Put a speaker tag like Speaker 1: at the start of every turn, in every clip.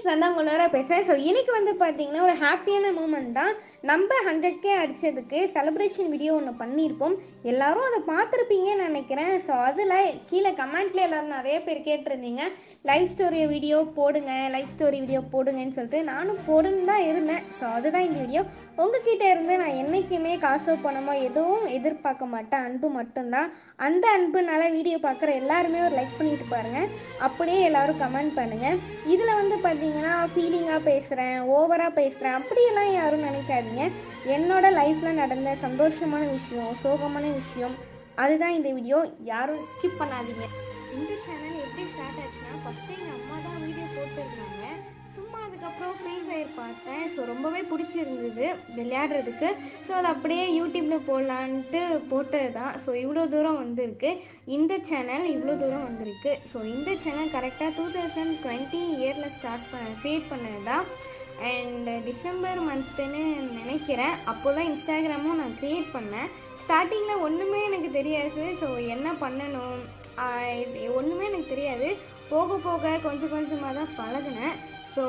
Speaker 1: நான் தான் உங்களோட பேசுகிறேன் ஸோ இன்னைக்கு வந்து பார்த்தீங்கன்னா ஒரு ஹாப்பியான மூமெண்ட் தான் நம்ம ஹண்ட்ரட் கே அடித்ததுக்கு செலிப்ரேஷன் வீடியோ ஒன்று பண்ணியிருப்போம் எல்லாரும் அதை பார்த்துருப்பீங்கன்னு நினைக்கிறேன் ஸோ அதில் கீழே கமெண்ட்ல எல்லாரும் நிறைய பேர் கேட்டிருந்தீங்க லைஃப் ஸ்டோரி வீடியோ போடுங்க லைஃப் ஸ்டோரி வீடியோ போடுங்கன்னு சொல்லிட்டு நானும் போடுன்னு தான் இருந்தேன் ஸோ அதுதான் இந்த வீடியோ உங்ககிட்ட இருந்து நான் என்றைக்குமே காசோ பணமோ எதுவும் எதிர்பார்க்க மாட்டேன் அன்பு மட்டும்தான் அந்த அன்புனால வீடியோ பார்க்குற எல்லாருமே ஒரு லைக் பண்ணிட்டு பாருங்க அப்படியே எல்லாரும் கமெண்ட் பண்ணுங்க இதில் வந்து பார்த்தீங்கன்னா ஃபீலிங்காக பேசுகிறேன் ஓவராக பேசுகிறேன் அப்படியெல்லாம் யாரும் நினைக்காதீங்க என்னோட லைஃப்பில் நடந்த சந்தோஷமான விஷயம் சோகமான விஷயம் அதுதான் இந்த வீடியோ யாரும் ஸ்கிப் பண்ணாதீங்க இந்த சேனல் எப்படி ஸ்டார்ட் ஆச்சுன்னா ஃபஸ்ட்டு எங்கள் அம்மா தான் வீடியோ போட்டிருந்தாங்க சும்மா அதுக்கப்புறம் ஃப்ரீ ஃபயர் பார்த்தேன் ஸோ ரொம்பவே பிடிச்சிருந்தது விளையாடுறதுக்கு ஸோ அது அப்படியே யூடியூப்பில் போடலான்ட்டு போட்டது தான் ஸோ இவ்வளோ தூரம் வந்திருக்கு இந்த சேனல் இவ்வளோ தூரம் வந்திருக்கு ஸோ இந்த சேனல் கரெக்டாக டூ தௌசண்ட் டுவெண்ட்டி இயரில் ஸ்டார்ட் பண்ண க்ரியேட் பண்ணது தான் அண்ட் டிசம்பர் மந்த்துன்னு நினைக்கிறேன் அப்போ தான் இன்ஸ்டாகிராமும் நான் க்ரியேட் பண்ணேன் ஸ்டார்டிங்கில் ஒன்றுமே எனக்கு தெரியாது ஸோ என்ன பண்ணணும் ஆஹ் இது ஒன்றுமே எனக்கு தெரியாது போக போக கொஞ்சம் கொஞ்சமாக தான் பழகினேன் ஸோ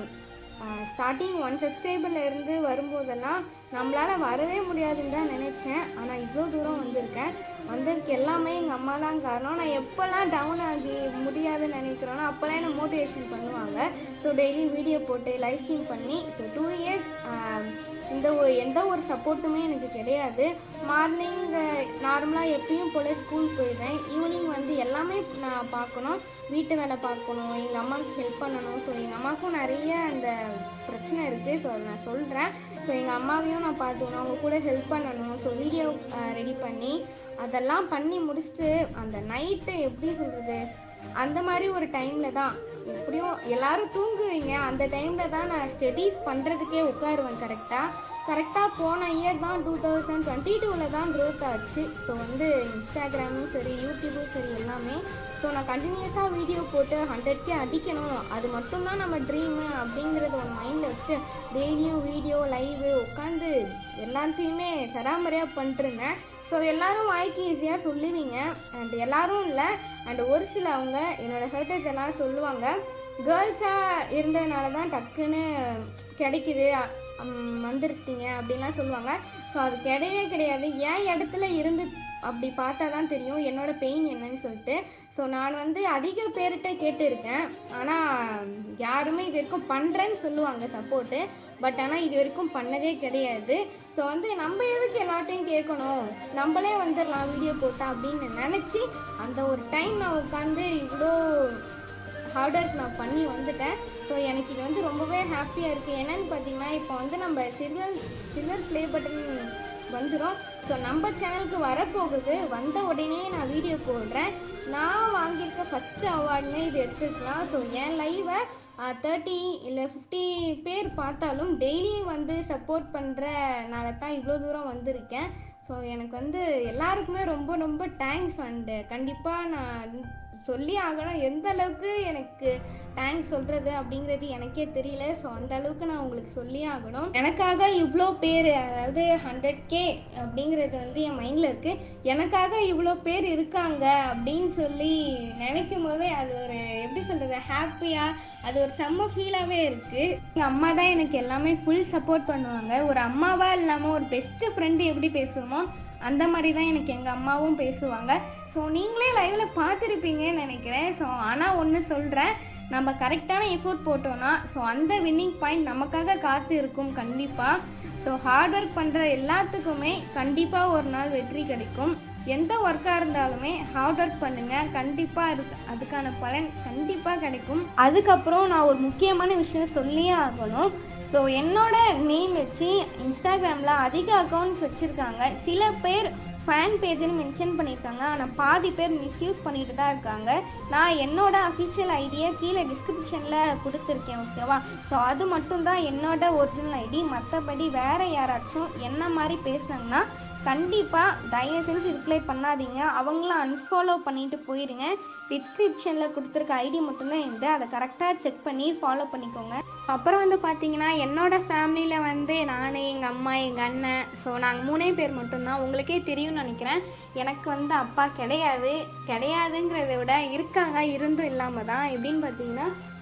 Speaker 1: ஸ்டார்டிங் ஒன் சப்ஸ்கிரைபரில் இருந்து வரும்போதெல்லாம் நம்மளால் வரவே முடியாதுன்னு தான் நினச்சேன் ஆனால் இவ்வளோ தூரம் வந்திருக்கேன் வந்ததுக்கு எல்லாமே எங்கள் அம்மா தான் காரணம் நான் எப்போல்லாம் டவுன் ஆகி முடியாதுன்னு நினைக்கிறோனோ அப்போல்லாம் என்ன மோட்டிவேஷன் பண்ணுவாங்க ஸோ டெய்லி வீடியோ போட்டு லைவ் ஸ்ட்ரீம் பண்ணி ஸோ டூ இயர்ஸ் இந்த ஒரு எந்த ஒரு சப்போர்ட்டுமே எனக்கு கிடையாது மார்னிங் நார்மலாக எப்பயும் போல ஸ்கூல் போயிடுறேன் ஈவினிங் வந்து எல்லாமே நான் பார்க்கணும் வீட்டு வேலை பார்க்கணும் எங்கள் அம்மாவுக்கு ஹெல்ப் பண்ணணும் ஸோ எங்கள் அம்மாவுக்கும் நிறைய அந்த பிரச்சனை இருக்குது ஸோ அதை நான் சொல்கிறேன் ஸோ எங்கள் அம்மாவையும் நான் பார்த்துக்கணும் அவங்க கூட ஹெல்ப் பண்ணணும் ஸோ வீடியோ ரெடி பண்ணி அதெல்லாம் பண்ணி முடிச்சுட்டு அந்த நைட்டு எப்படி சொல்கிறது அந்த மாதிரி ஒரு டைமில் தான் எப்படியும் எல்லாரும் தூங்குவீங்க அந்த டைமில் தான் நான் ஸ்டடீஸ் பண்ணுறதுக்கே உட்காருவேன் கரெக்டாக கரெக்டாக போன இயர் தான் டூ தௌசண்ட் டுவெண்ட்டி டூவில் தான் க்ரோத் ஆச்சு ஸோ வந்து இன்ஸ்டாகிராமும் சரி யூடியூபும் சரி எல்லாமே ஸோ நான் கண்டினியூஸாக வீடியோ போட்டு ஹண்ட்ரட் கே அடிக்கணும் அது மட்டும்தான் நம்ம ட்ரீமு அப்படிங்கிறத ஒரு மைண்டில் வச்சுட்டு டெய்லியும் வீடியோ லைவு உட்காந்து எல்லாத்தையுமே சராமரியாக பண்ணிட்டுருந்தேன் ஸோ எல்லாரும் வாய்க்கு ஈஸியாக சொல்லுவீங்க அண்ட் எல்லாரும் இல்லை அண்ட் ஒரு சிலவங்க என்னோட ஹேட்டர்ஸ் எல்லாம் சொல்லுவாங்க கேர்ள்ஸாக இருந்ததுனால தான் டக்குன்னு கிடைக்குது ம், வந்துருத்தீங்க அப்படின்லாம் சொல்லுவாங்க ஸோ அது கிடையவே கிடையாது என் இடத்துல இருந்து அப்படி பார்த்தா தான் தெரியும் என்னோட பெயின் என்னன்னு சொல்லிட்டு ஸோ நான் வந்து அதிக பேர்கிட்ட கேட்டிருக்கேன் ஆனால் யாருமே இது வரைக்கும் பண்ணுறேன்னு சொல்லுவாங்க சப்போர்ட்டு பட் ஆனால் இது வரைக்கும் பண்ணதே கிடையாது ஸோ வந்து நம்ம எதுக்கு எல்லாட்டையும் கேட்கணும் நம்மளே வந்துடலாம் வீடியோ போட்டா அப்படின்னு நினச்சி அந்த ஒரு டைம் நான் உட்காந்து இவ்வளோ ஹார்ட் ஒர்க் நான் பண்ணி வந்துட்டேன் ஸோ எனக்கு இது வந்து ரொம்பவே ஹாப்பியாக இருக்குது என்னன்னு பார்த்தீங்கன்னா இப்போ வந்து நம்ம சில்வர் சில்வர் ப்ளே பட்டன் வந்துடும் ஸோ நம்ம சேனலுக்கு வரப்போகுது வந்த உடனே நான் வீடியோ போடுறேன் நான் வாங்கியிருக்க ஃபஸ்ட்டு அவார்டுன்னு இது எடுத்துக்கலாம் ஸோ என் லைவை தேர்ட்டி இல்லை ஃபிஃப்டி பேர் பார்த்தாலும் டெய்லியும் வந்து சப்போர்ட் பண்ணுறனால தான் இவ்வளோ தூரம் வந்திருக்கேன் ஸோ எனக்கு வந்து எல்லாருக்குமே ரொம்ப ரொம்ப தேங்க்ஸ் அண்டு கண்டிப்பாக நான் சொல்லி ஆகணும் எந்த அளவுக்கு எனக்கு தேங்க்ஸ் சொல்கிறது அப்படிங்கிறது எனக்கே தெரியல ஸோ அந்த அளவுக்கு நான் உங்களுக்கு சொல்லி ஆகணும் எனக்காக இவ்வளோ பேர் அதாவது ஹண்ட்ரட் கே அப்படிங்கிறது வந்து என் மைண்டில் இருக்குது எனக்காக இவ்வளோ பேர் இருக்காங்க அப்படின்னு சொல்லி நினைக்கும் போதே அது ஒரு எப்படி சொல்கிறது ஹாப்பியாக அது ஒரு செம்ம ஃபீலாகவே இருக்குது எங்கள் அம்மா தான் எனக்கு எல்லாமே ஃபுல் சப்போர்ட் பண்ணுவாங்க ஒரு அம்மாவாக இல்லாமல் ஒரு பெஸ்ட்டு ஃப்ரெண்டு எப்படி பேசுவோமோ அந்த மாதிரி தான் எனக்கு எங்கள் அம்மாவும் பேசுவாங்க ஸோ நீங்களே லைவில் பார்த்துருப்பீங்கன்னு நினைக்கிறேன் ஸோ ஆனால் ஒன்று சொல்கிறேன் நம்ம கரெக்டான எஃபோர்ட் போட்டோன்னா ஸோ அந்த வின்னிங் பாயிண்ட் நமக்காக காத்து இருக்கும் கண்டிப்பாக ஸோ ஹார்ட் ஒர்க் பண்ணுற எல்லாத்துக்குமே கண்டிப்பாக ஒரு நாள் வெற்றி கிடைக்கும் எந்த ஒர்க்காக இருந்தாலுமே ஹார்ட் ஒர்க் பண்ணுங்கள் கண்டிப்பாக அதுக்கு அதுக்கான பலன் கண்டிப்பாக கிடைக்கும் அதுக்கப்புறம் நான் ஒரு முக்கியமான விஷயம் சொல்லியே ஆகணும் ஸோ என்னோட நேம் வச்சு இன்ஸ்டாகிராமில் அதிக அக்கௌண்ட்ஸ் வச்சுருக்காங்க சில பேர் ஃபேன் பேஜ்னு மென்ஷன் பண்ணியிருக்காங்க ஆனால் பாதி பேர் மிஸ்யூஸ் பண்ணிட்டு தான் இருக்காங்க நான் என்னோட அஃபிஷியல் ஐடியை கீழே டிஸ்கிரிப்ஷனில் கொடுத்துருக்கேன் ஓகேவா ஸோ அது மட்டும்தான் என்னோட ஒரிஜினல் ஐடி மற்றபடி வேறு யாராச்சும் என்ன மாதிரி பேசுனாங்கன்னா கண்டிப்பாக தயவு செஞ்சு ரிப்ளை பண்ணாதீங்க அவங்கள அன்ஃபாலோ பண்ணிட்டு போயிருங்க டிஸ்கிரிப்ஷனில் கொடுத்துருக்க ஐடி மட்டும்தான் இது அதை கரெக்டாக செக் பண்ணி ஃபாலோ பண்ணிக்கோங்க அப்புறம் வந்து பார்த்தீங்கன்னா என்னோட ஃபேமிலியில் வந்து நான் எங்கள் அம்மா எங்கள் அண்ணன் ஸோ நாங்கள் மூணே பேர் மட்டும்தான் உங்களுக்கே தெரியும்னு நினைக்கிறேன் எனக்கு வந்து அப்பா கிடையாது கிடையாதுங்கிறத விட இருக்காங்க இருந்தும் இல்லாமல் தான் எப்படின்னு பார்த்தீங்கன்னா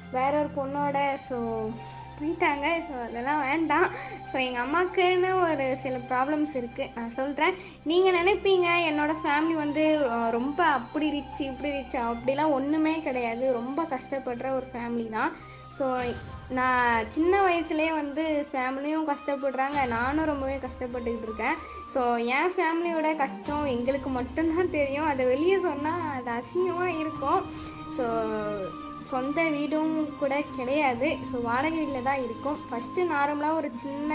Speaker 1: வேற ஒரு பொண்ணோட ஸோ போயிட்டாங்க ஸோ அதெல்லாம் வேண்டாம் ஸோ எங்கள் அம்மாவுக்குன்னு ஒரு சில ப்ராப்ளம்ஸ் இருக்குது நான் சொல்கிறேன் நீங்கள் நினைப்பீங்க என்னோடய ஃபேமிலி வந்து அஹ், ரொம்ப அப்படி ரிச் இப்படி ரிச் அப்படிலாம் ஒன்றுமே கிடையாது ரொம்ப கஷ்டப்படுற ஒரு ஃபேமிலி தான் ஸோ நான் சின்ன வயசுலேயே வந்து ஃபேமிலியும் கஷ்டப்படுறாங்க நானும் ரொம்பவே கஷ்டப்பட்டுக்கிட்டு இருக்கேன் ஸோ என் ஃபேமிலியோட கஷ்டம் எங்களுக்கு மட்டும்தான் தெரியும் அதை வெளியே சொன்னால் அது அசிங்கமாக இருக்கும் ஸோ சொந்த வீடும் கூட கிடையாது ஸோ வாடகை வீட்டில் தான் இருக்கும் ஃபஸ்ட்டு நார்மலாக ஒரு சின்ன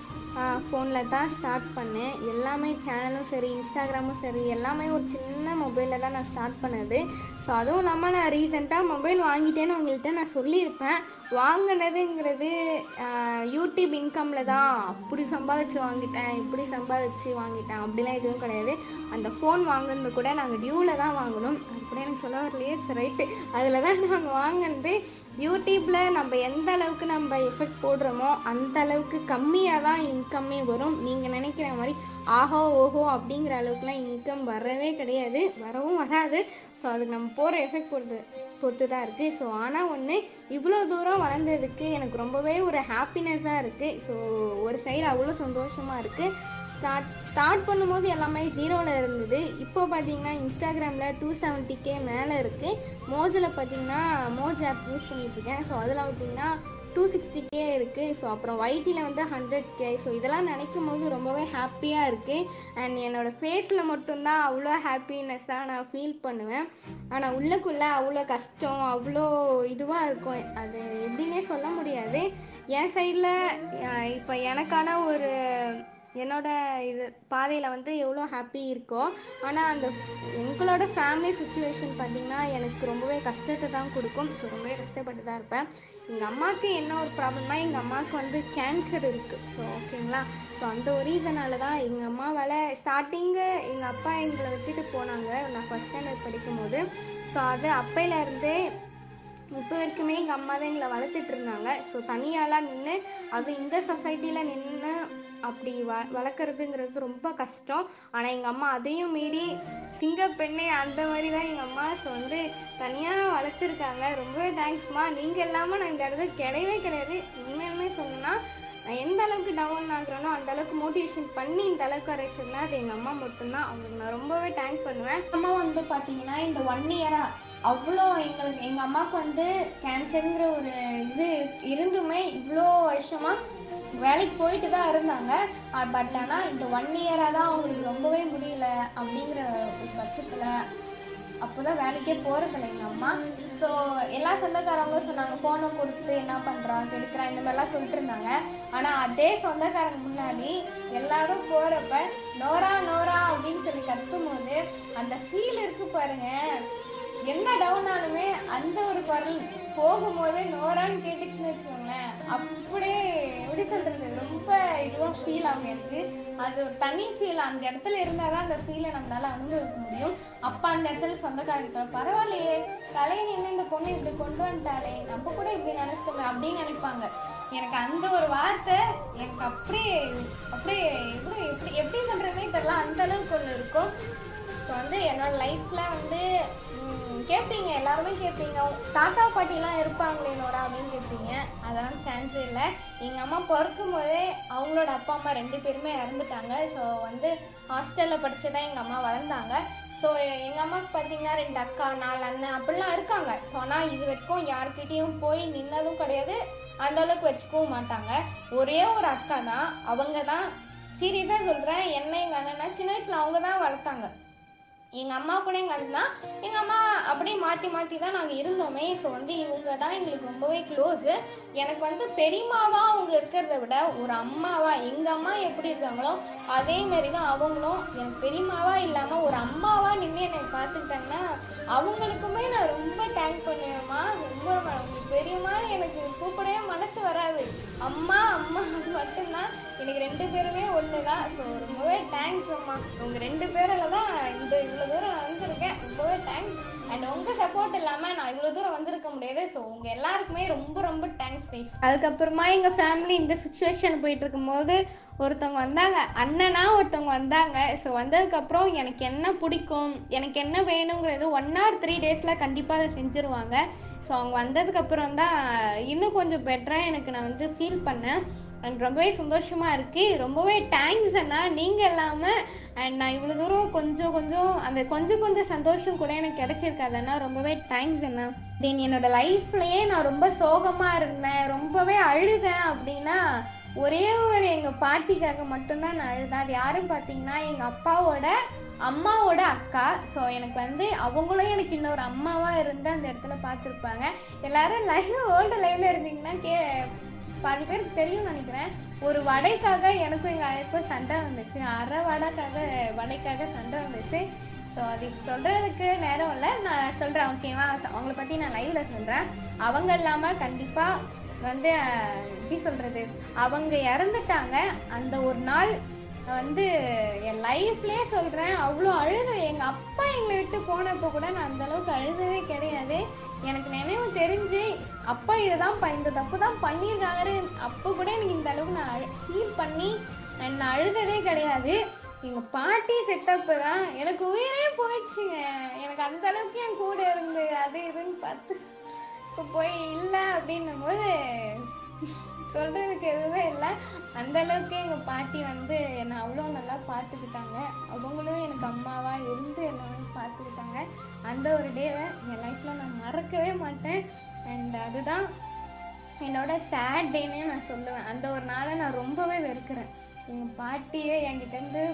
Speaker 1: ஃபோனில் தான் ஸ்டார்ட் பண்ணேன் எல்லாமே சேனலும் சரி இன்ஸ்டாகிராமும் சரி எல்லாமே ஒரு சின்ன மொபைலில் தான் நான் ஸ்டார்ட் பண்ணது ஸோ அதுவும் இல்லாமல் நான் ரீசெண்டாக மொபைல் வாங்கிட்டேன்னு உங்கள்கிட்ட நான் சொல்லியிருப்பேன் வாங்கினதுங்கிறது ஆஹ், யூடியூப் இன்கமில் தான் அப்படி சம்பாதிச்சு வாங்கிட்டேன் இப்படி சம்பாதிச்சு வாங்கிட்டேன் அப்படிலாம் எதுவும் கிடையாது அந்த ஃபோன் வாங்குனது கூட நாங்கள் டியூவில் தான் வாங்கினோம் அது கூட எனக்கு சொல்ல வரலையே சரி ரைட்டு அதில் தான் நாங்கள் வாங்கினது யூடியூப்பில் நம்ம எந்த அளவுக்கு நம்ம எஃபெக்ட் போடுறோமோ அந்த அளவுக்கு கம்மியாக தான் இன்கம்மே வரும் நீங்கள் நினைக்கிற மாதிரி ஆஹோ ஓஹோ அப்படிங்கிற அளவுக்குலாம் இன்கம் வரவே கிடையாது வரவும் வராது ஸோ அதுக்கு நம்ம போகிற எஃபெக்ட் பொறுத்து பொறுத்து தான் இருக்குது ஸோ ஆனால் ஒன்று இவ்வளோ தூரம் வளர்ந்ததுக்கு எனக்கு ரொம்பவே ஒரு ஹாப்பினஸ்ஸாக இருக்குது ஸோ ஒரு சைடு அவ்வளோ சந்தோஷமாக இருக்குது ஸ்டார்ட் ஸ்டார்ட் பண்ணும்போது எல்லாமே ஜீரோவில் இருந்தது இப்போ பார்த்தீங்கன்னா இன்ஸ்டாகிராமில் டூ செவன்ட்டி கே மேலே இருக்குது மோஜில் பார்த்தீங்கன்னா மோஜ் ஆப் யூஸ் பண்ணிகிட்ருக்கேன் ஸோ அதில் பார்த்தீங்கன்னா டூ சிக்ஸ்டி கே இருக்குது ஸோ அப்புறம் ஒய்டியில் வந்து ஹண்ட்ரட் கே ஸோ இதெல்லாம் நினைக்கும் போது ரொம்பவே ஹாப்பியாக இருக்குது அண்ட் என்னோடய ஃபேஸில் மட்டும்தான் அவ்வளோ ஹாப்பினஸ்ஸாக நான் ஃபீல் பண்ணுவேன் ஆனால் உள்ளுக்குள்ளே அவ்வளோ கஷ்டம் அவ்வளோ இதுவாக இருக்கும் அது எப்படின்னே சொல்ல முடியாது என் சைடில் இப்போ எனக்கான ஒரு என்னோட இது பாதையில் வந்து எவ்வளோ ஹாப்பி இருக்கோ ஆனால் அந்த எங்களோட ஃபேமிலி சுச்சுவேஷன் பார்த்திங்கன்னா எனக்கு ரொம்பவே கஷ்டத்தை தான் கொடுக்கும் ஸோ ரொம்பவே கஷ்டப்பட்டு தான் இருப்பேன் எங்கள் அம்மாவுக்கு என்ன ஒரு ப்ராப்ளம்னா எங்கள் அம்மாவுக்கு வந்து கேன்சர் இருக்குது ஸோ ஓகேங்களா ஸோ அந்த ஒரு ரீசனால தான் எங்கள் அம்மாவால் ஸ்டார்டிங்கு எங்கள் அப்பா எங்களை விட்டுட்டு போனாங்க நான் ஃபஸ்ட் ஸ்டாண்டர்ட் படிக்கும்போது ஸோ அது அப்பையிலேருந்தே இப்போ வரைக்குமே எங்கள் அம்மா தான் எங்களை வளர்த்துட்டு இருந்தாங்க ஸோ தனியாலாம் நின்று அது இந்த சொசைட்டியில் நின்று அப்படி வ வளர்க்குறதுங்கிறது ரொம்ப கஷ்டம் ஆனால் எங்கள் அம்மா அதையும் மீறி சிங்க பெண்ணே அந்த மாதிரி தான் எங்கள் அம்மா ஸோ வந்து தனியாக வளர்த்துருக்காங்க ரொம்பவே தேங்க்ஸ்மா நீங்கள் இல்லாமல் நான் இந்த இடத்துக்கு கிடையவே கிடையாது உண்மையுமே சொல்லணும்னா நான் எந்த அளவுக்கு டவுன் ஆகுறேனோ அந்த அளவுக்கு மோட்டிவேஷன் பண்ணி இந்த அளவுக்கு வரைச்சதுனா அது எங்கள் அம்மா மட்டும்தான் அவங்களுக்கு நான் ரொம்பவே தேங்க் பண்ணுவேன் அம்மா வந்து பார்த்தீங்கன்னா இந்த ஒன் இயராக அவ்வளோ எங்களுக்கு எங்கள் அம்மாவுக்கு வந்து கேன்சருங்கிற ஒரு இது இருந்துமே இவ்வளோ வருஷமாக வேலைக்கு போயிட்டு தான் இருந்தாங்க பட் ஆனால் இந்த ஒன் இயராக தான் அவங்களுக்கு ரொம்பவே முடியல அப்படிங்கிற ஒரு பட்சத்தில் அப்போ தான் வேலைக்கே போகிறதில்ல எங்கள் அம்மா ஸோ எல்லா சொந்தக்காரங்களும் சொன்னாங்க ஃபோனை கொடுத்து என்ன பண்ணுறா கெடுக்கிறா இந்த மாதிரிலாம் சொல்லிட்டு இருந்தாங்க ஆனால் அதே சொந்தக்காரங்க முன்னாடி எல்லாரும் போகிறப்ப நோரா நோரா அப்படின்னு சொல்லி கத்தும் போது அந்த ஃபீல் இருக்கு பாருங்க என்ன டவுன் ஆனாலுமே அந்த ஒரு குரல் போகும்போது நோரான்னு கேட்டுச்சுன்னு வச்சுக்கோங்களேன் அப்படியே எப்படி சொல்றது ரொம்ப இதுவாக ஃபீல் ஆகும் எனக்கு அது ஒரு தனி ஃபீல் அந்த இடத்துல இருந்தால் தான் அந்த ஃபீலை நம்மளால அனுபவிக்க முடியும் அப்போ அந்த இடத்துல சொந்தக்காரங்க சொல்ல பரவாயில்லையே கலை நின்று இந்த பொண்ணு இப்படி கொண்டு வந்துட்டாளே நம்ம கூட இப்படி நினைச்சிட்டோமே அப்படின்னு நினைப்பாங்க எனக்கு அந்த ஒரு வார்த்தை எனக்கு அப்படியே அப்படியே எப்படி எப்படி எப்படி சொல்றதுனே தெரியல அந்த அளவுக்கு ஒன்று இருக்கும் ஸோ வந்து என்னோட லைஃப்பில் வந்து ம், கேட்பீங்க எல்லாருமே கேட்பீங்க தாத்தா பாட்டிலாம் இருப்பாங்களே நோரா அப்படின்னு கேட்பீங்க அதெல்லாம் சான்ஸே இல்லை எங்கள் அம்மா பிறக்கும் போதே அவங்களோட அப்பா அம்மா ரெண்டு பேருமே இறந்துட்டாங்க ஸோ வந்து ஹாஸ்டலில் படிச்சு தான் எங்கள் அம்மா வளர்ந்தாங்க ஸோ எங்கள் அம்மாவுக்கு பார்த்தீங்கன்னா ரெண்டு அக்கா நாலு அண்ணன் அப்படிலாம் இருக்காங்க ஸோ ஆனால் இது வரைக்கும் யார்கிட்டேயும் போய் நின்னதும் கிடையாது அந்த அளவுக்கு வச்சுக்கவும் மாட்டாங்க ஒரே ஒரு அக்கா தான் அவங்க தான் சீரியஸாக சொல்கிறேன் என்ன எங்கள் அண்ணனா சின்ன வயசில் அவங்க தான் வளர்த்தாங்க எங்கள் அம்மா கூட எங்கள் அண்ணன் தான் எங்கள் அம்மா அப்படியே மாற்றி மாற்றி தான் நாங்கள் இருந்தோமே ஸோ வந்து இவங்க தான் எங்களுக்கு ரொம்பவே க்ளோஸு எனக்கு வந்து பெரியம்மாவா அவங்க இருக்கிறத விட ஒரு அம்மாவா எங்கள் அம்மா எப்படி இருக்காங்களோ அதே மாதிரி தான் அவங்களும் எனக்கு பெரியம்மாவா இல்லாமல் ஒரு அம்மாவா நின்று என்னை பார்த்துக்கிட்டாங்கன்னா அவங்களுக்குமே நான் ரொம்ப தேங்க் பண்ணுவேம்மா ரொம்ப ரொம்ப உங்களுக்கு பெரியம்மான்னு எனக்கு கூப்பிடவே மனசு வராது அம்மா அம்மா அது மட்டும்தான் எனக்கு ரெண்டு பேருமே ஒன்று தான் ஸோ ரொம்பவே தேங்க்ஸ் அம்மா உங்கள் ரெண்டு பேரில் தான் இந்த இவ்வளோ தூரம் நான் வந்திருக்கேன் ரொம்பவே தேங்க்ஸ் அண்ட் உங்கள் சப்போர்ட் இல்லாமல் நான் இவ்வளோ தூரம் வந்திருக்க முடியாது ஸோ உங்கள் எல்லாருக்குமே ரொம்ப ரொம்ப தேங்க்ஸ் கைஸ் அதுக்கப்புறமா எங்கள் ஃபேமிலி இந்த சுச்சுவேஷன் போயிட்டு இருக்கும்போது ஒருத்தவங்க வந்தாங்க அண்ணனா ஒருத்தவங்க வந்தாங்க ஸோ வந்ததுக்கப்புறம் எனக்கு என்ன பிடிக்கும் எனக்கு என்ன வேணுங்கிறது ஒன் ஆர் த்ரீ டேஸில் கண்டிப்பாக அதை செஞ்சுருவாங்க ஸோ அவங்க வந்ததுக்கப்புறம் தான் இன்னும் கொஞ்சம் பெட்டராக எனக்கு நான் வந்து ஃபீல் பண்ணேன் அண்ட் ரொம்பவே சந்தோஷமாக இருக்குது ரொம்பவே தேங்க்ஸ் அண்ணா நீங்கள் இல்லாமல் அண்ட் நான் இவ்வளோ தூரம் கொஞ்சம் கொஞ்சம் அந்த கொஞ்சம் கொஞ்சம் சந்தோஷம் கூட எனக்கு கிடைச்சிருக்காது அண்ணா ரொம்பவே தேங்க்ஸ் அண்ணா தென் என்னோட லைஃப்லேயே நான் ரொம்ப சோகமாக இருந்தேன் ரொம்பவே அழுதேன் அப்படின்னா ஒரே ஒரு எங்கள் பாட்டிக்காக மட்டும்தான் நான் அழுதேன் அது யாரும் பார்த்தீங்கன்னா எங்கள் அப்பாவோட அம்மாவோட அக்கா ஸோ எனக்கு வந்து அவங்களும் எனக்கு இன்னொரு அம்மாவாக இருந்து அந்த இடத்துல பார்த்துருப்பாங்க எல்லாரும் லைவ் ஓல்டு லைவ்ல இருந்தீங்கன்னா கே பாதி பேருக்கு தெரியும்னு நினைக்கிறேன் ஒரு வடைக்காக எனக்கும் எங்கள் அழைப்பும் சண்டை வந்துச்சு அரை வடைக்காக வடைக்காக சண்டை வந்துச்சு ஸோ அது இப்போ சொல்கிறதுக்கு நேரம் இல்லை நான் சொல்கிறேன் ஓகேவா அவங்கள பற்றி நான் லைவில் சொல்கிறேன் அவங்க இல்லாமல் கண்டிப்பாக வந்து அஹ், எப்படி சொல்கிறது அவங்க இறந்துட்டாங்க அந்த ஒரு நாள் வந்து என் லைஃப்லேயே சொல்கிறேன் அவ்வளோ அழுது எங்கள் அப்பா எங்களை விட்டு போனப்போ கூட நான் அந்த அளவுக்கு அழுதவே கிடையாது எனக்கு நினைவு தெரிஞ்சு அப்பா இதை தான் ப இந்த தப்பு தான் பண்ணியிருக்காங்கன்னு அப்போ கூட எனக்கு இந்த அளவுக்கு நான் ஃபீல் பண்ணி நான் அழுததே கிடையாது எங்கள் பாட்டி செத்தப்போ தான் எனக்கு உயிரே போயிடுச்சுங்க எனக்கு அந்த அளவுக்கு என் கூட இருந்து அது இதுன்னு பார்த்து இப்போ போய் இல்லை அப்படின்னும் போது சொல்கிறதுக்கு எதுவுமே இல்லை அந்த அளவுக்கு எங்கள் பாட்டி வந்து என்னை அவ்வளோ நல்லா பார்த்துக்கிட்டாங்க அவங்களும் எனக்கு அம்மாவாக இருந்து என்னை வந்து பார்த்துக்கிட்டாங்க அந்த ஒரு டேவை என் லைஃப்பில் நான் மறக்கவே மாட்டேன் அண்ட் அதுதான் என்னோட சேட் டேனே நான் சொல்லுவேன் அந்த ஒரு நாளை நான் ரொம்பவே வெறுக்கிறேன் எங்கள் பாட்டியே என்கிட்டேருந்து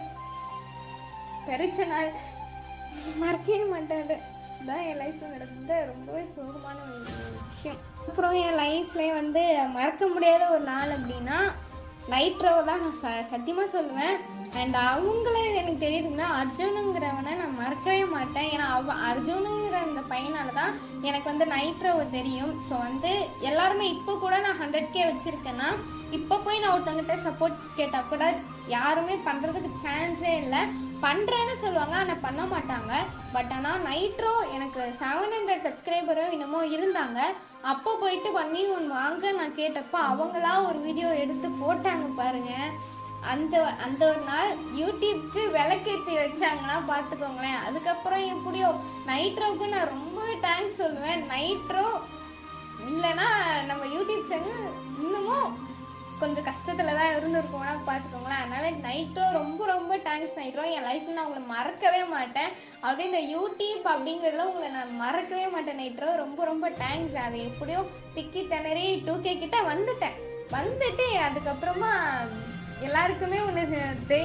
Speaker 1: பெருச்ச நாள் மறக்கவே மாட்டேன் தான் என் லைஃப்பில் நடந்த ரொம்பவே சோகமான ஒரு விஷயம் அப்புறம் என் லைஃப்லேயே வந்து மறக்க முடியாத ஒரு நாள் அப்படின்னா நைட்ரோ தான் நான் ச சத்தியமாக சொல்லுவேன் அண்ட் அவங்கள எனக்கு தெரியுதுங்கன்னா அர்ஜுனுங்கிறவனை நான் மறக்கவே மாட்டேன் ஏன்னா அவ அர்ஜுனுங்கிற அந்த பையனால தான் எனக்கு வந்து நைட்ரோவை தெரியும் ஸோ வந்து எல்லாருமே இப்போ கூட நான் ஹண்ட்ரட் கே வச்சுருக்கேன்னா இப்போ போய் நான் ஒருத்தவங்கிட்ட சப்போர்ட் கேட்டால் கூட யாருமே பண்ணுறதுக்கு சான்ஸே இல்லை பண்ணுறேன்னு சொல்லுவாங்க ஆனால் பண்ண மாட்டாங்க பட் ஆனால் நைட்ரோ எனக்கு செவன் ஹண்ட்ரட் சப்ஸ்கிரைபரும் என்னமோ இருந்தாங்க அப்போ போயிட்டு பண்ணி ஒன்று வாங்க நான் கேட்டப்போ அவங்களா ஒரு வீடியோ எடுத்து போட்டாங்க பாருங்க அந்த அந்த ஒரு நாள் யூடியூப்க்கு விளக்கேற்றி வச்சாங்கன்னா பார்த்துக்கோங்களேன் அதுக்கப்புறம் எப்படியோ நைட்ரோவுக்கு நான் ரொம்பவே தேங்க்ஸ் சொல்லுவேன் நைட்ரோ இல்லைன்னா நம்ம யூடியூப் சேனல் இன்னமும் கொஞ்சம் கஷ்டத்தில் தான் இருந்திருக்கோம்னா பார்த்துக்கோங்களேன் அதனால நைட்ரோ ரொம்ப ரொம்ப தேங்க்ஸ் நைட்ரோ என் லைஃப்பில் நான் உங்களை மறக்கவே மாட்டேன் அது இந்த யூடியூப் அப்படிங்கிறதுல உங்களை நான் மறக்கவே மாட்டேன் நைட்ரோ ரொம்ப ரொம்ப தேங்க்ஸ் அது எப்படியோ திக்கி திணறி டூ கே கிட்ட வந்துட்டேன் வந்துட்டு அதுக்கப்புறமா எல்லாருக்குமே ஒன்று தே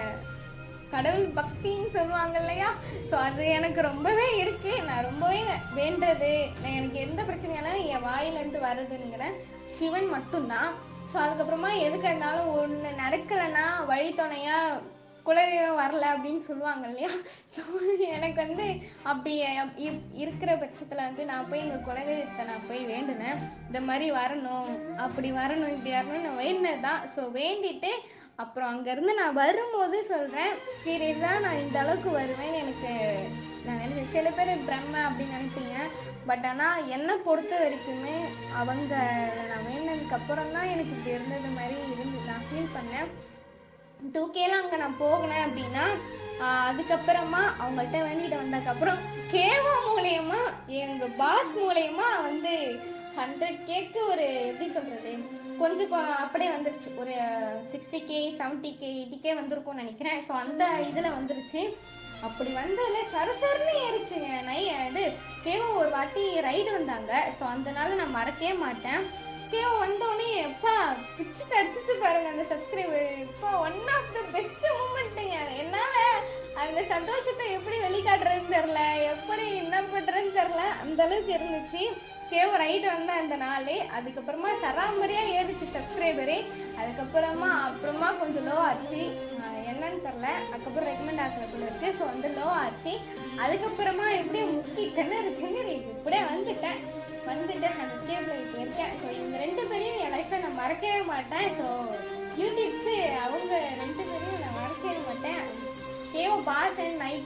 Speaker 1: கடவுள் பக்தின்னு சொல்லுவாங்க இல்லையா ஸோ அது எனக்கு ரொம்பவே இருக்கு நான் ரொம்பவே வேண்டது நான் எனக்கு எந்த பிரச்சனையாலும் என் வாயிலேருந்து வருதுங்கிற சிவன் மட்டும்தான் ஸோ அதுக்கப்புறமா எதுக்கு இருந்தாலும் ஒன்று நடக்கலைன்னா வழித்துணையா குலதெய்வம் வரல அப்படின்னு சொல்லுவாங்க இல்லையா ஸோ எனக்கு வந்து அப்படி இ- இருக்கிற பட்சத்தில் வந்து நான் போய் எங்கள் குலதெய்வத்தை நான் போய் வேண்டினேன் இந்த மாதிரி வரணும் அப்படி வரணும் இப்படி வரணும் நான் வேண்டினது தான் ஸோ வேண்டிட்டு அப்புறம் அங்கேருந்து நான் வரும்போது சொல்கிறேன் சீரியஸாக நான் இந்த அளவுக்கு வருவேன்னு எனக்கு நான் நினைச்சேன் சில பேர் பிரம்ம அப்படின்னு நினைப்பீங்க பட் ஆனால் என்னை பொறுத்த வரைக்குமே அவங்க நான் வேண்டினதுக்கு அப்புறம் தான் எனக்கு இப்படி இருந்தது மாதிரி இருந்து நான் ஃபீல் பண்ணேன் டூ கேலாம் அங்கே நான் போகினேன் அப்படின்னா ஆஹ் அதுக்கப்புறமா அவங்கள்ட்ட வேண்டிட்டு வந்ததுக்கப்புறம் கேவா மூலியமா எங்கள் பாஸ் மூலியமா வந்து ஹண்ட்ரட் கேக்கு ஒரு எப்படி சொல்கிறது கொஞ்சம் கொ- அப்படியே வந்துருச்சு ஒரு சிக்ஸ்டி கே செவன்ட்டி கே எயிட்டிக்கே வந்திருக்கும்னு நினைக்கிறேன் ஸோ அந்த இதில் வந்துருச்சு அப்படி வந்ததில் சரசரன்னு ஏறிச்சுங்க நை இது கேவோ ஒரு வாட்டி ரைடு வந்தாங்க ஸோ அந்த நாள் நான் மறக்கவே மாட்டேன் கேவோ வந்தோடனே எப்பா பிச்சு தடிச்சிச்சு பாருங்க அந்த சப்ஸ்கிரைபர் இப்போ ஒன் ஆஃப் த பெஸ்ட் மூமெண்ட்டுங்க என்னால் அந்த சந்தோஷத்தை எப்படி வெளிக்காட்டுறதுன்னு தெரில எப்படி என்ன பண்ணுறதுன்னு தெரில அந்த அளவுக்கு இருந்துச்சு கேவோ ரைடு வந்த அந்த நாள் அதுக்கப்புறமா சராமரியாக ஏறிச்சு சப்ஸ்கிரைபரு அதுக்கப்புறமா அப்புறமா கொஞ்சம் லோ ஆச்சு ஆஹ் என்னன்னு தெரில அதுக்கப்புறம் ரெக்கமெண்ட் ஆகிற போல இருக்கு ஸோ வந்து லோ ஆச்சு அதுக்கப்புறமா எப்படியே முக்கி திணறு திணறி இப்படியே வந்துட்டேன் வந்துட்டு அந்த கேபிள் இப்போ இருக்கேன் ஸோ இவங்க ரெண்டு பேரையும் என் லைஃப்பில் நான் மறக்கவே மாட்டேன் ஸோ யூடியூப்க்கு அவங்க ரெண்டு பேரையும் நான் மறக்கவே மாட்டேன் கேவோ பாஸ் அண்ட் நைட்ரோ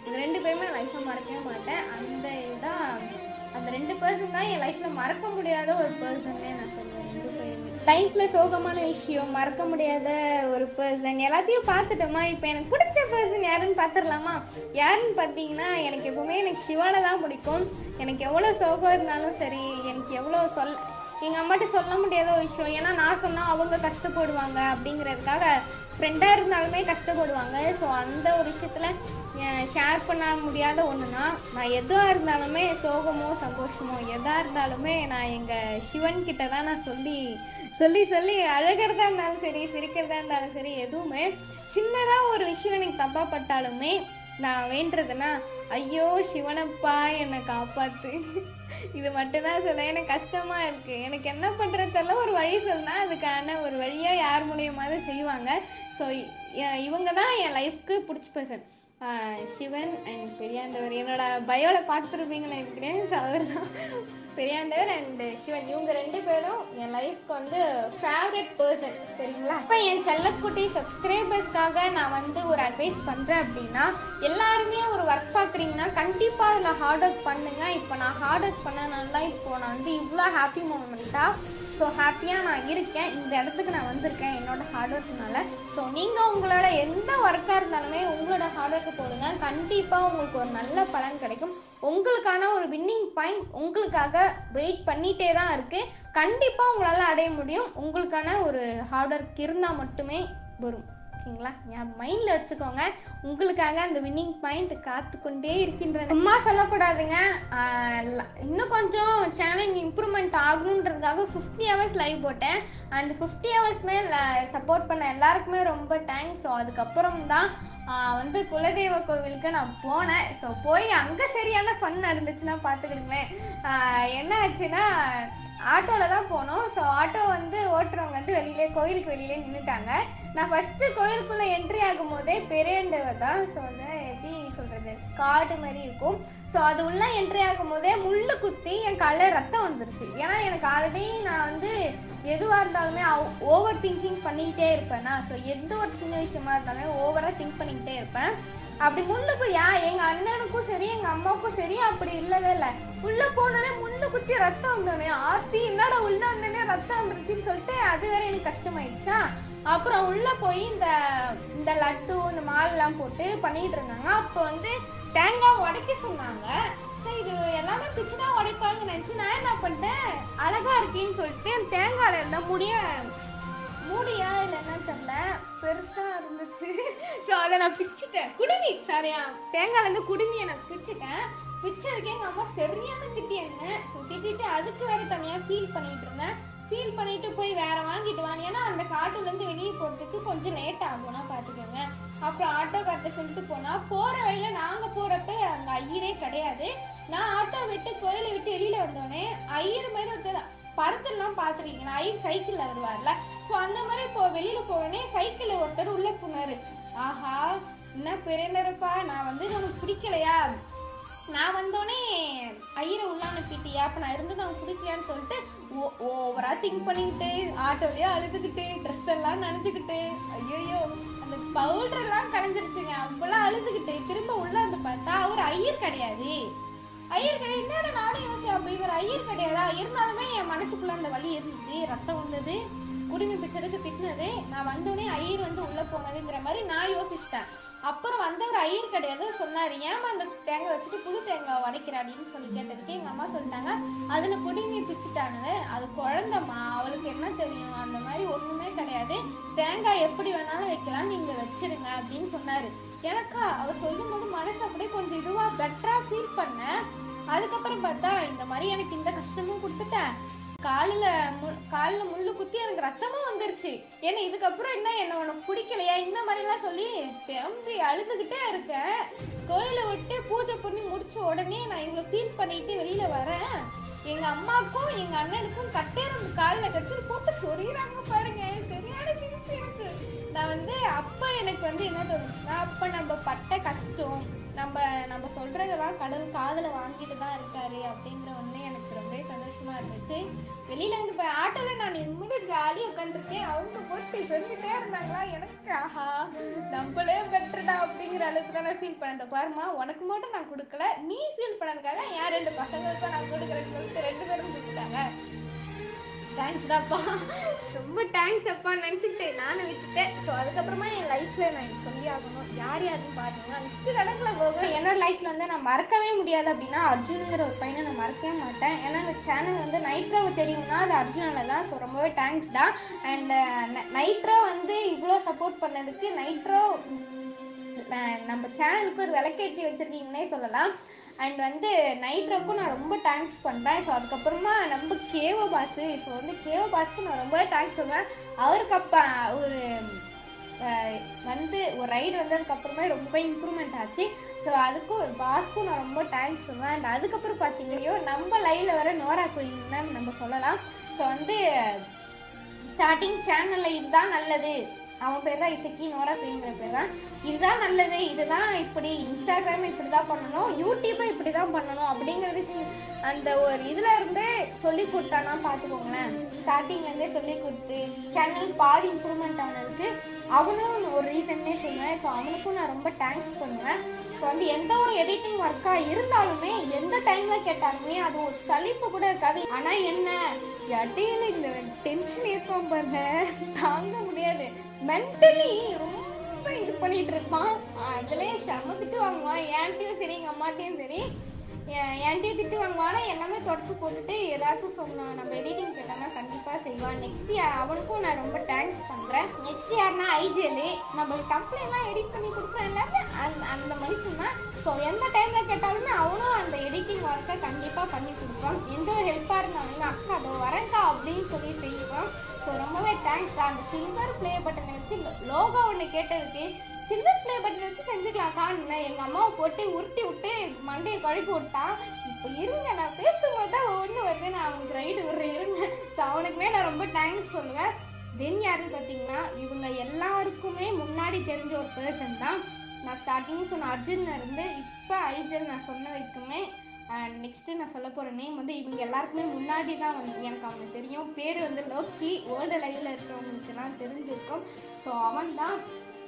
Speaker 1: இவங்க ரெண்டு பேருமே லைஃப்பில் மறக்கவே மாட்டேன் அந்த இதான் அந்த ரெண்டு பர்சன் தான் என் லைஃப்பில் மறக்க முடியாத ஒரு பர்சன்னே நான் சொல்லுவேன் ரெண்டு பேருமே லைஃப்பில் சோகமான விஷயம் மறக்க முடியாத ஒரு பர்சன் எல்லாத்தையும் பார்த்துட்டோமா இப்போ எனக்கு பிடிச்ச பர்சன் யாருன்னு பார்த்துடலாமா யாருன்னு பார்த்தீங்கன்னா எனக்கு எப்பவுமே எனக்கு சிவானை தான் பிடிக்கும் எனக்கு எவ்வளோ சோகம் இருந்தாலும் சரி எனக்கு எவ்வளோ சொல்ல எங்கள் அம்மாட்ட சொல்ல முடியாத ஒரு விஷயம் ஏன்னா நான் சொன்னால் அவங்க கஷ்டப்படுவாங்க அப்படிங்கிறதுக்காக ஃப்ரெண்டாக இருந்தாலுமே கஷ்டப்படுவாங்க ஸோ அந்த ஒரு விஷயத்தில் ஷேர் பண்ண முடியாத ஒன்றுனா நான் எதுவாக இருந்தாலுமே சோகமோ சந்தோஷமோ எதாக இருந்தாலுமே நான் எங்கள் சிவன் கிட்ட தான் நான் சொல்லி சொல்லி சொல்லி அழகிறதா இருந்தாலும் சரி சிரிக்கிறதா இருந்தாலும் சரி எதுவுமே சின்னதாக ஒரு விஷயம் எனக்கு தப்பாக பட்டாலுமே நான் வேண்டுறதுன்னா ஐயோ சிவனப்பா என்னை காப்பாத்து இது மட்டும்தான் சொல்ல எனக்கு கஷ்டமா இருக்கு எனக்கு என்ன பண்றது தெரியல ஒரு வழி சொன்னா அதுக்கான ஒரு வழியா யார் மூலியமாவது செய்வாங்க ஸோ இவங்க தான் என் லைஃப்க்கு பிடிச்ச பர்சன் சிவன் அண்ட் பெரியாண்டவர் என்னோட பயோல பார்த்துருப்பீங்கன்னு நினைக்கிறேன் ஸோ அவர் தான் பெரியாண்டவர் அண்ட் சிவன் இவங்க ரெண்டு பேரும் என் லைஃப்க்கு வந்து ஃபேவரட் பர்சன் சரிங்களா இப்போ என் செல்லக்குட்டி சப்ஸ்கிரைபர்ஸ்க்காக நான் வந்து ஒரு அட்வைஸ் பண்ணுறேன் அப்படின்னா எல்லாருமே ஒரு ஒர்க் பார்க்குறீங்கன்னா கண்டிப்பாக அதில் ஹார்ட் ஒர்க் பண்ணுங்க இப்போ நான் ஹார்ட் ஒர்க் பண்ணனால தான் இப்போ நான் வந்து இவ்வளோ ஹாப்பி மூமெண்ட்டாக ஸோ ஹாப்பியாக நான் இருக்கேன் இந்த இடத்துக்கு நான் வந்திருக்கேன் என்னோட ஹார்ட் ஒர்க்னால ஸோ நீங்கள் உங்களோட எந்த ஒர்க்காக இருந்தாலுமே உங்களோட ஹார்ட் ஒர்க்கை போடுங்க கண்டிப்பாக உங்களுக்கு ஒரு நல்ல பலன் கிடைக்கும் உங்களுக்கான ஒரு வின்னிங் பாயிண்ட் உங்களுக்காக வெயிட் பண்ணிகிட்டே தான் இருக்குது கண்டிப்பாக உங்களால் அடைய முடியும் உங்களுக்கான ஒரு ஹார்ட் ஒர்க் இருந்தால் மட்டுமே வரும் ஓகேங்களா என் மைண்டில் வச்சுக்கோங்க உங்களுக்காக அந்த வின்னிங் பாயிண்ட் காத்துக்கொண்டே இருக்கின்றன சும்மா சொல்லக்கூடாதுங்க ஆஹ் ல- இன்னும் கொஞ்சம் சேனல் இம்ப்ரூவ்மெண்ட் ஆகணுன்றதுக்காக ஃபிஃப்டி ஹவர்ஸ் லைவ் போட்டேன் அந்த ஃபிஃப்டி ஹவர்ஸ்மே சப்போர்ட் பண்ண எல்லாருக்குமே ரொம்ப தேங்க்ஸ் ஸோ அதுக்கப்புறம் தான் ஆஹ் வந்து குலதெய்வ கோவிலுக்கு நான் போனேன் ஸோ போய் அங்கே சரியான ஃபன் நடந்துச்சுன்னா பார்த்துக்கிடுங்களேன் ஆஹ் என்ன ஆச்சுன்னா ஆட்டோவில் தான் போனோம் ஸோ ஆட்டோ வந்து ஓட்டுறவங்க வந்து வெளியிலே கோயிலுக்கு வெளியிலே நின்றுட்டாங்க நான் ஃபஸ்ட்டு கோயிலுக்குள்ளே என்ட்ரி ஆகும் போதே பெரியண்டவர் தான் ஸோ வந்து எப்படி சொல்கிறது காடு மாதிரி இருக்கும் ஸோ அது உள்ளே என்ட்ரி ஆகும் போதே முள்ளு குத்தி என் காலில் ரத்தம் வந்துருச்சு ஏன்னா எனக்கு ஆல்ரெடி நான் வந்து எதுவாக இருந்தாலுமே ஓவர் திங்கிங் பண்ணிக்கிட்டே இருப்பேனா ஸோ எந்த ஒரு சின்ன விஷயமா இருந்தாலுமே ஓவராக திங்க் பண்ணிக்கிட்டே இருப்பேன் அப்படி முள்ளுக்கு யா எங்க அண்ணனுக்கும் சரி எங்க அம்மாவுக்கும் சரி அப்படி இல்லவே இல்லை உள்ள போனோடனே முள்ளு குத்தி ரத்தம் வந்தோடனே ஆத்தி என்னடா உள்ள வந்தோடனே ரத்தம் வந்துருச்சுன்னு சொல்லிட்டு அது வேற எனக்கு கஷ்டமாயிடுச்சா அப்புறம் உள்ள போய் இந்த இந்த லட்டு இந்த மாலெல்லாம் போட்டு பண்ணிட்டு இருந்தாங்க அப்போ வந்து தேங்காய் உடைக்க சொன்னாங்க ஸோ இது எல்லாமே பிச்சு தான் உடைப்பாங்க நினச்சி நான் என்ன பண்ணிட்டேன் அழகா இருக்கேன்னு சொல்லிட்டு தேங்காயில இருந்த முடிய மூடியா இல்லை என்னன்னு தெரில பெருசாக இருந்துச்சு ஸோ அதை நான் பிச்சிட்டேன் குடுமி சாரியா தேங்காய்லேருந்து குடுமியை நான் பிச்சிட்டேன் பிச்சதுக்கு எங்கள் அம்மா சரியான திட்டி என்ன ஸோ திட்டிட்டு அதுக்கு வேற தனியாக ஃபீல் பண்ணிட்டு இருந்தேன் ஃபீல் பண்ணிட்டு போய் வேற வாங்கிட்டு வாங்க ஏன்னா அந்த காட்டுலேருந்து வெளியே போகிறதுக்கு கொஞ்சம் லேட் ஆகும்னா பார்த்துக்கோங்க அப்புறம் ஆட்டோ கார்ட்ட சொல்லிட்டு போனால் போகிற வழியில நாங்கள் போகிறப்ப அங்கே ஐயரே கிடையாது நான் ஆட்டோ விட்டு கோயிலை விட்டு வெளியில் வந்தோடனே ஐயர் மாதிரி ஒருத்தர் படத்தெல்லாம் பார்த்துருக்கீங்க ஐயர் சைக்கிளில் வருவார்ல ஸோ அந்த மாதிரி இப்போ வெளியில் போனோடனே சைக்கிளில் ஒருத்தர் உள்ளே போனார் ஆஹா என்ன பெரியனருப்பா நான் வந்து உனக்கு பிடிக்கலையா நான் வந்தோடனே ஐயரை உள்ள அனுப்பிட்டியா அப்போ நான் இருந்தது அவனுக்கு பிடிக்கலையான்னு சொல்லிட்டு ஓ ஓவரா திங்க் பண்ணிக்கிட்டு ஆட்டோலயே அழுதுகிட்டு ட்ரெஸ் எல்லாம் நனைஞ்சுக்கிட்டு ஐயோ அந்த பவுடர் எல்லாம் கலைஞ்சிருச்சுங்க அப்பெல்லாம் அழுதுகிட்டு திரும்ப உள்ள வந்து பார்த்தா அவர் ஐயர் கிடையாது ஐயர் கிடையாது என்னடா நானும் யோசிச்சேன் அப்போ இவர் ஐயர் கிடையாதா இருந்தாலுமே என் மனசுக்குள்ள அந்த வலி இருந்துச்சு ரத்தம் வந்தது குடுமி பிச்சதுக்கு திட்டினது நான் வந்தோடனே ஐயர் வந்து உள்ள போனதுங்கிற மாதிரி நான் யோசிச்சிட்டேன் அப்புறம் வந்தவர் ஐயர் கிடையாது சொன்னார் ஏமா அந்த தேங்காய் வச்சுட்டு புது தேங்காய் உடைக்கிறாடின்னு சொல்லி கேட்டதுக்கு எங்கள் அம்மா சொல்லிட்டாங்க அதில் குடிநீர் பிச்சுட்டானது அது குழந்தம்மா அவளுக்கு என்ன தெரியும் அந்த மாதிரி ஒன்றுமே கிடையாது தேங்காய் எப்படி வேணாலும் வைக்கலாம் நீங்கள் வச்சிருங்க அப்படின்னு சொன்னார் எனக்கா அவர் சொல்லும்போது மனசு அப்படியே கொஞ்சம் இதுவாக பெட்டராக ஃபீல் பண்ணேன் அதுக்கப்புறம் பார்த்தா இந்த மாதிரி எனக்கு இந்த கஷ்டமும் கொடுத்துட்டேன் காலில் மு காலில் முள்ளு குத்தி எனக்கு ரத்தமும் வந்துருச்சு ஏன்னா இதுக்கப்புறம் என்ன என்ன உனக்கு பிடிக்கலையா இந்த மாதிரிலாம் சொல்லி தேம்பி அழுதுகிட்டே இருக்கேன் கோயிலை விட்டு பூஜை பண்ணி முடிச்ச உடனே நான் இவ்வளோ ஃபீல் பண்ணிட்டு வெளியில் வரேன் எங்கள் அம்மாவுக்கும் எங்கள் அண்ணனுக்கும் கட்டேரம் காலில் கடிச்சு போட்டு சொறிகிறாங்க பாருங்க சரியான சிரிப்பு எனக்கு நான் வந்து அப்போ எனக்கு வந்து என்ன தோணுச்சுன்னா அப்போ நம்ம பட்ட கஷ்டம் நம்ம நம்ம சொல்கிறதெல்லாம் கடவுள் காதில் வாங்கிட்டு தான் இருக்காரு அப்படிங்கிற ஒன்று எனக்கு ரொம்ப சந்தோஷமாக இருந்துச்சு வெளியில் வந்து இப்போ ஆட்டோவில் நான் நான் நிம்மதி ஜாலியாக உட்காந்துருக்கேன் அவங்க போட்டு செஞ்சுட்டே இருந்தாங்களா எனக்கு ஆஹா நம்மளே பெட்டர்டா அப்படிங்கிற அளவுக்கு தான் நான் ஃபீல் பண்ணேன் பாருமா உனக்கு மட்டும் நான் கொடுக்கல நீ ஃபீல் பண்ணதுக்காக என் ரெண்டு பசங்களுக்கும் நான் கொடுக்குறேன்னு சொல்லிட்டு ரெண்டு பேரும் கொடுத்துட்டாங்க தேங்க்ஸ்டாப்பா ரொம்ப தேங்க்ஸ் அப்பா நினச்சிக்கிட்டு நானும் விட்டுட்டேன் ஸோ அதுக்கப்புறமா என் லைஃப்பில் நான் இது சொல்லி ஆகணும் யார் யாருன்னு பாருங்க லிஸ்ட்டு கணக்கில் போகும் என்னோட லைஃப்பில் வந்து நான் மறக்கவே முடியாது அப்படின்னா அர்ஜுனுங்கிற ஒரு பையனை நான் மறக்கவே மாட்டேன் ஏன்னா இந்த சேனல் வந்து நைட்ரோவை தெரியும்னா அது அர்ஜுனால தான் ஸோ ரொம்பவே தேங்க்ஸ் தான் அண்ட் நைட்ரோ வந்து இவ்வளோ சப்போர்ட் பண்ணதுக்கு நைட்ரோ நம்ம சேனலுக்கு ஒரு விளக்கேற்றி வச்சுருக்கீங்கன்னே சொல்லலாம் அண்ட் வந்து நைட்ரோக்கும் நான் ரொம்ப தேங்க்ஸ் பண்ணுறேன் ஸோ அதுக்கப்புறமா நம்ம கேவோ பாஸு ஸோ வந்து கேவோ பாஸ்க்கும் நான் ரொம்ப தேங்க்ஸ் சொல்லுவேன் அவருக்கு அப்போ ஒரு அஹ், வந்து ஒரு ரைடு வந்ததுக்கப்புறமே ரொம்ப இம்ப்ரூவ்மெண்ட் ஆச்சு ஸோ அதுக்கும் பாஸ்க்கும் நான் ரொம்ப தேங்க்ஸ் சொல்லுவேன் அண்ட் அதுக்கப்புறம் பார்த்தீங்களையோ நம்ம லைவில் வர நோரா குயின் தான் நம்ம சொல்லலாம் ஸோ வந்து ஸ்டார்டிங் சேனலில் இதுதான் நல்லது அவன் பேர் தான் இசக்கி நோரா குயின்ங்கிற பேர் தான் இதுதான் நல்லது இதுதான் இப்படி இன்ஸ்டாகிராம் இப்படி தான் பண்ணணும் யூடியூப்பை இப்படி தான் பண்ணணும் அப்படிங்கிறது சி- அந்த ஒரு இதில் இருந்தே சொல்லி கொடுத்தானா பார்த்துக்கோங்களேன் ஸ்டார்டிங்லேருந்தே சொல்லி கொடுத்து சேனல் பாதி இம்ப்ரூவ்மெண்ட் ஆனதுக்கு அவனும் ஒரு ரீசன்னே சொல்லுவேன் ஸோ அவனுக்கும் நான் ரொம்ப தேங்க்ஸ் பண்ணுவேன் ஸோ வந்து எந்த ஒரு எடிட்டிங் ஒர்க்காக இருந்தாலுமே எந்த டைமில் கேட்டாலுமே அது ஒரு சலிப்பு கூட இருக்காது ஆனால் என்ன இடையில இந்த டென்ஷன் இருக்கும் பாருங்க தாங்க முடியாது மென்டலி ரொம்ப இது பண்ணிட்டு இருப்பான் அதுலேயே செம திட்டு வாங்குவான் என்கிட்டயும் சரி எங்கள் அம்மாட்டையும் சரி என் என்கிட்டயும் திட்டு வாங்குவானா எல்லாமே தொடச்சி போட்டுட்டு ஏதாச்சும் சொன்னான் நம்ம எடிட்டிங் கேட்டானா கண்டிப்பாக செய்வான் நெக்ஸ்ட் அவனுக்கும் நான் ரொம்ப தேங்க்ஸ் பண்ணுறேன் நெக்ஸ்ட் யாருன்னா ஐஜேலு நம்மளுக்கு கம்ப்ளைண்ட்லாம் எடிட் பண்ணி கொடுக்குறான்ல அந்த அந்த மனுஷன் தான் ஸோ எந்த டைமில் கேட்டாலுமே அவனும் அந்த எடிட்டிங் ஒர்க்கை கண்டிப்பாக பண்ணி கொடுப்பான் எந்த ஒரு ஹெல்ப்பாக இருந்தாலுமே அக்கா அதோ வரேன்க்கா அப்படின்னு சொல்லி செய்வான் ஸோ ரொம்பவே தேங்க்ஸ் தான் அந்த சில்வர் ப்ளே பட்டனை வச்சு லோகோ ஒன்று கேட்டதுக்கு சில்வர் ப்ளே பட்டன் வச்சு செஞ்சுக்கலாம்க்கான்னு எங்கள் அம்மாவை போட்டு உருட்டி விட்டு மண்டையை குழப்பி விட்டான் இப்போ இருங்க நான் பேசும்போது தான் ஒன்று வருது நான் அவனுக்கு ரைடு விடுறேன் இருங்க ஸோ அவனுக்குமே நான் ரொம்ப தேங்க்ஸ் சொல்லுவேன் தென் யாருன்னு பார்த்தீங்கன்னா இவங்க எல்லாருக்குமே முன்னாடி தெரிஞ்ச ஒரு பர்சன் தான் நான் ஸ்டார்டிங் சொன்ன அர்ஜுன்ல இருந்து இப்போ ஐஜல் நான் சொன்ன வரைக்குமே நெக்ஸ்ட்டு நான் சொல்ல போகிற நேம் வந்து இவங்க எல்லாருக்குமே முன்னாடி தான் வந்து எனக்கு அவனுக்கு தெரியும் பேர் வந்து லோக்கி வேர்ல்டு லைவில் இருக்கிறவங்களுக்குலாம் தெரிஞ்சிருக்கும் ஸோ அவன் தான்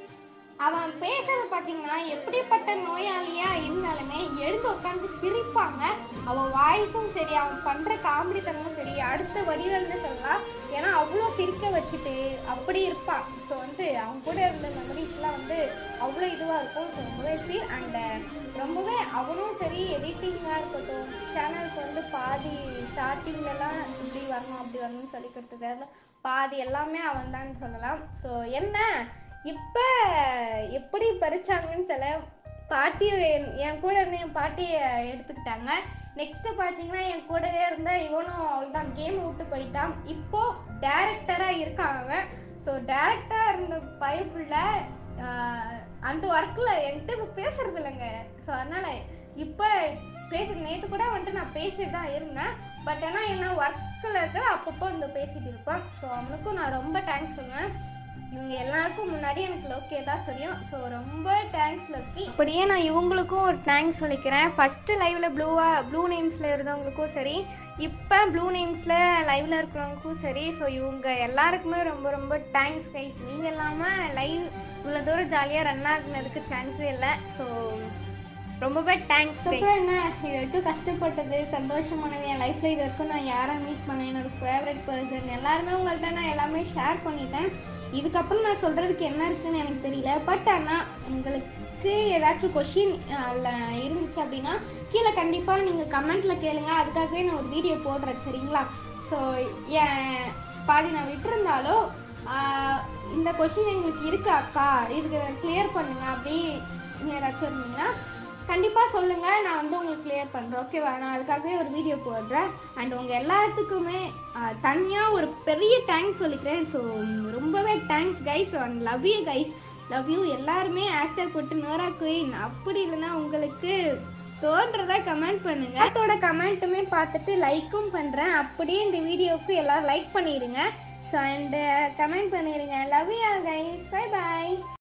Speaker 1: அவன் பேசுறது பார்த்தீங்கன்னா எப்படிப்பட்ட நோயாளியா இருந்தாலுமே எழுந்து உட்காந்து சிரிப்பாங்க அவன் வாய்ஸும் சரி அவன் பண்ற காமெடி தனமும் சரி அடுத்த வடிவம்னு சொல்லலாம் ஏன்னா அவ்வளோ சிரிக்க வச்சுட்டு அப்படி இருப்பான் ஸோ வந்து அவன் கூட இருந்த மெமரிஸ்லாம் வந்து அவ்வளோ இதுவாக இருக்கும் ஸோ ரொம்பவே ஃபீல் அண்ட் ரொம்பவே அவனும் சரி எடிட்டிங்காக இருக்கட்டும் சேனலுக்கு வந்து பாதி ஸ்டார்டிங்லலாம் இப்படி வரணும் அப்படி வரணும்னு சொல்லி கொடுத்தது பாதி எல்லாமே அவன் தான் சொல்லலாம் ஸோ என்ன இப்போ எப்படி பறிச்சாங்கன்னு சொல்ல பாட்டியை என்- என் கூட இருந்த என் பாட்டியை எடுத்துக்கிட்டாங்க நெக்ஸ்ட்டு பார்த்தீங்கன்னா என் கூடவே இருந்த இவனும் அவ்வளோதான் கேம் விட்டு போயிட்டான் இப்போ டேரக்டராக இருக்கான் அவன் ஸோ டேரக்டராக இருந்த பைப்புள்ள அந்த ஒர்க்கில் என்கிட்ட இப்போ பேசுறது இல்லைங்க ஸோ அதனால் இப்போ பேச நேற்று கூட வந்துட்டு நான் பேசிட்டு தான் இருந்தேன் பட் ஆனால் என்ன ஒர்க்கில் இருக்கிற அப்பப்போ வந்து பேசிட்டு இருப்பேன் ஸோ அவனுக்கும் நான் ரொம்ப தேங்க்ஸ் சொல்லுவேன் இவங்க எல்லாருக்கும் முன்னாடி எனக்கு லோக்கே தான் தெரியும் ஸோ ரொம்ப தேங்க்ஸ் லோக்கி அப்படியே நான் இவங்களுக்கும் ஒரு தேங்க்ஸ் சொல்லிக்கிறேன் ஃபஸ்ட்டு லைவில் ப்ளூவாக ப்ளூ நேம்ஸில் இருந்தவங்களுக்கும் சரி இப்போ ப்ளூ நேம்ஸில் லைவில் இருக்கிறவங்களுக்கும் சரி ஸோ இவங்க எல்லாருக்குமே ரொம்ப ரொம்ப தேங்க்ஸ் கைஸ் நீங்கள் இல்லாமல் லைவ் இவ்வளோ தூரம் ஜாலியாக ரன் ஆகுனதுக்கு சான்ஸே இல்லை ஸோ ரொம்பவே தேங்க்ஸ் அப்புறம் என்ன இது வரைக்கும் கஷ்டப்பட்டது சந்தோஷமானது என் லைஃப்பில் இது வரைக்கும் நான் யாரை மீட் பண்ணேன் என்னோட ஃபேவரட் பர்சன் எல்லாருமே உங்கள்கிட்ட நான் எல்லாமே ஷேர் பண்ணிட்டேன் இதுக்கப்புறம் நான் சொல்கிறதுக்கு என்ன இருக்குன்னு எனக்கு தெரியல பட் ஆனால் உங்களுக்கு ஏதாச்சும் கொஷின் அதில் இருந்துச்சு அப்படின்னா கீழே கண்டிப்பாக நீங்கள் கமெண்ட்டில் கேளுங்க அதுக்காகவே நான் ஒரு வீடியோ போடுறேன் சரிங்களா ஸோ என் பாதி நான் விட்டுருந்தாலும் ஆஹ், இந்த கொஷின் எங்களுக்கு இருக்கு அக்கா இதுக்கு கிளியர் பண்ணுங்க அப்படி ஏதாச்சும் இருந்தீங்கன்னா கண்டிப்பாக சொல்லுங்கள் நான் வந்து உங்களுக்கு கிளியர் பண்ணுறேன் ஓகேவா நான் அதுக்காகவே ஒரு வீடியோ போடுறேன் அண்ட் உங்கள் எல்லாத்துக்குமே தனியாக ஒரு பெரிய தேங்க்ஸ் சொல்லிக்கிறேன் ஸோ ரொம்பவே thanks guys and love you guys love you எல்லாருமே ஹேஷ்டேக் போட்டு நோரா குயின் அப்படி இல்லைன்னா உங்களுக்கு தோன்றதா கமெண்ட் பண்ணுங்க அதோட கமெண்ட்டுமே பார்த்துட்டு லைக்கும் பண்ணுறேன் அப்படியே இந்த வீடியோவுக்கு எல்லாரும் லைக் பண்ணிடுங்க ஸோ அண்ட் கமெண்ட் பண்ணிடுங்க love you guys bye bye